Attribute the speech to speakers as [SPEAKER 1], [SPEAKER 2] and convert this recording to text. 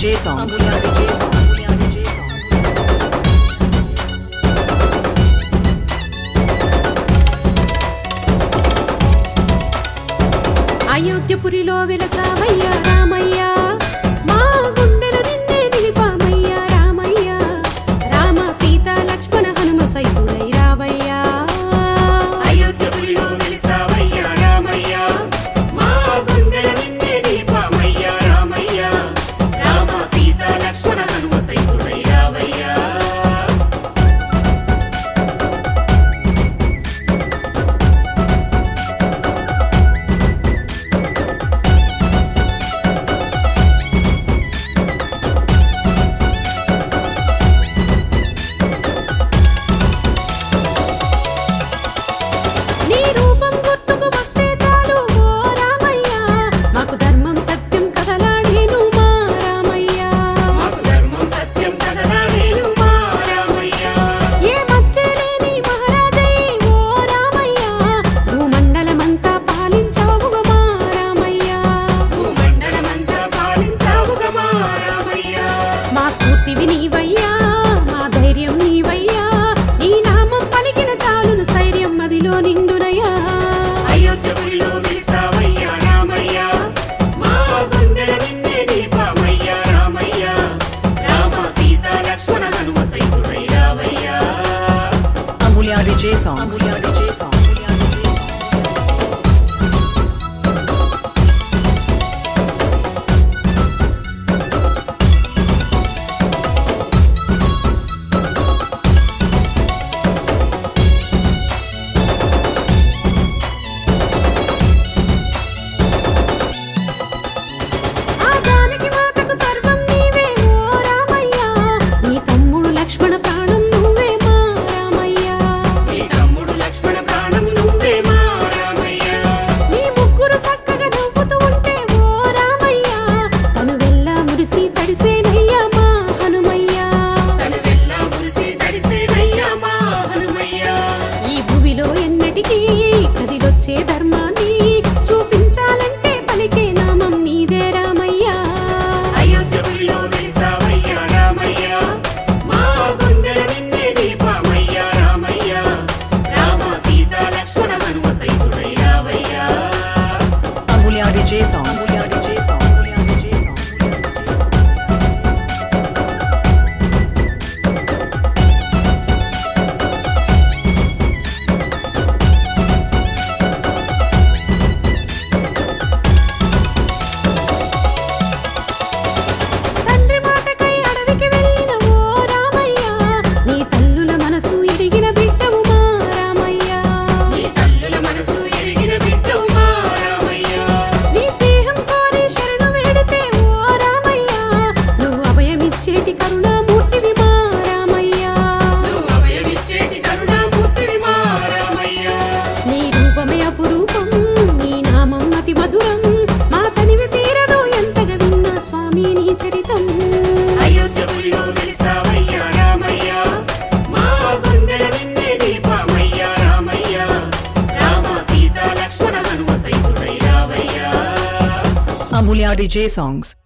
[SPEAKER 1] DJ songs. Amulya DJ songs. Amulya DJ songs.
[SPEAKER 2] అయోధ్యపురిలో వెలసావయ్యా Ramayya మా గుండెలు నిన్నే నిలిపామయ్యా రామయ్య రామ సీత లక్ష్మణ హనుమ సైతుడై రావయ్యా
[SPEAKER 3] అయోధ్యపురిలో వెలిసావయ్యా రామయ్య మా గుండెల నిన్నే దీపమయ్యా రామయ్య రామ సీత లక్ష్మణ హనుమ సైతుడై రావయ్యా
[SPEAKER 2] నీ రూపం గుర్తుకు వస్తే చాలు ఓ రామయ్య మాకు ధర్మం సత్యం కదలాడేను మా రామయ్య
[SPEAKER 3] మాకు ధర్మం సత్యం కదలాడేను మా రామయ్య
[SPEAKER 2] ఏ మచ్చలేని మహారాజై ఓ రామయ్య భూమండలమంతా పాలించావుగా మా రామయ్య
[SPEAKER 3] భూమండలమంతా పాలించావుగా మా రామయ్య
[SPEAKER 2] మా స్ఫూర్తివి నీవయ్యా మా ధైర్యం నీవయ్యా నీ నామం పలికిన చాలును స్థైర్యం మదిలో నిండునయ్యా
[SPEAKER 3] అయోధ్యపురిలో వెలిసావయ్యా రామయ్య మా గుండెల నిన్నే దీపమయ్యా రామయ్య రామ సీత లక్ష్మణ హనుమ సైతుడై రావయ్యా
[SPEAKER 1] Amulya DJ songs. Amulya DJ songs. Amulya DJ songs.
[SPEAKER 2] ఆ జానకి మాతకు సర్వం నీవే ఓ రామయ్య నీ తమ్ముడు లక్ష్మణ ప్రాణం నువ్వే మా రామయ్య
[SPEAKER 3] నీ తమ్ముడు లక్ష్మణ ప్రాణం నువ్వే మా రామయ్య
[SPEAKER 2] నీ ముగ్గురు చక్కగా నవ్వుతూ ఉంటే ఓ రామయ్య తను వెళ్ళ మురిసి తడిసేనయ్యా మా హనుమయ్య
[SPEAKER 3] తను వెళ్ళా మురిసి తడిసేనయ్యా మా హనుమయ్య
[SPEAKER 2] ఈ భూమిలో ఎన్నటికీ కదిలొచ్చే ధర్మాన్ని చూపించాలంటే పలికే నామం నీదే రామయ్య
[SPEAKER 3] అయోధ్యపురిలో వెలిసావయ్యా రామయ్య మా గుండెల నిన్నే దీపమయ్యా రామయ్య రామ సీత లక్ష్మణ హనుమ సైతుడై రావయ్యా
[SPEAKER 1] Amulya DJ songs. Amulya DJ songs. Amulya DJ songs.
[SPEAKER 2] తండ్రి మాటకై అడవికి వెళ్ళిన ఓ రామయ్య నీ తల్లుల మనసు ఎరిగిన బిడ్డవు మా రామయ్య
[SPEAKER 3] నీ తల్లుల మనసు ఎరిగిన బిడ్డవు మా రామయ్య
[SPEAKER 2] నీ స్నేహం కోరి శరణు వేడితే ఓ రామయ్య నువ్వు అభయమిచ్చేటి కరుణామూర్తివి మా రామయ్య
[SPEAKER 3] నువ్వు అభయమిచ్చేటి కరుణామూర్తివి మా రామయ్య
[SPEAKER 2] నీ రూపమే అపురూపం నీ నామం అతి మధురం మా తనివి తీరదు ఎంతగా విన్నా స్వామి నీ చరితం
[SPEAKER 3] అయోధ్యపురిలో వెలిసావయ్యా రామయ్య మా గుండెల నిన్నే దీపమయ్యా రామయ్య రామ సీత లక్ష్మణ హనుమ సైతుడై రావయ్యా
[SPEAKER 1] Amulya DJ songs.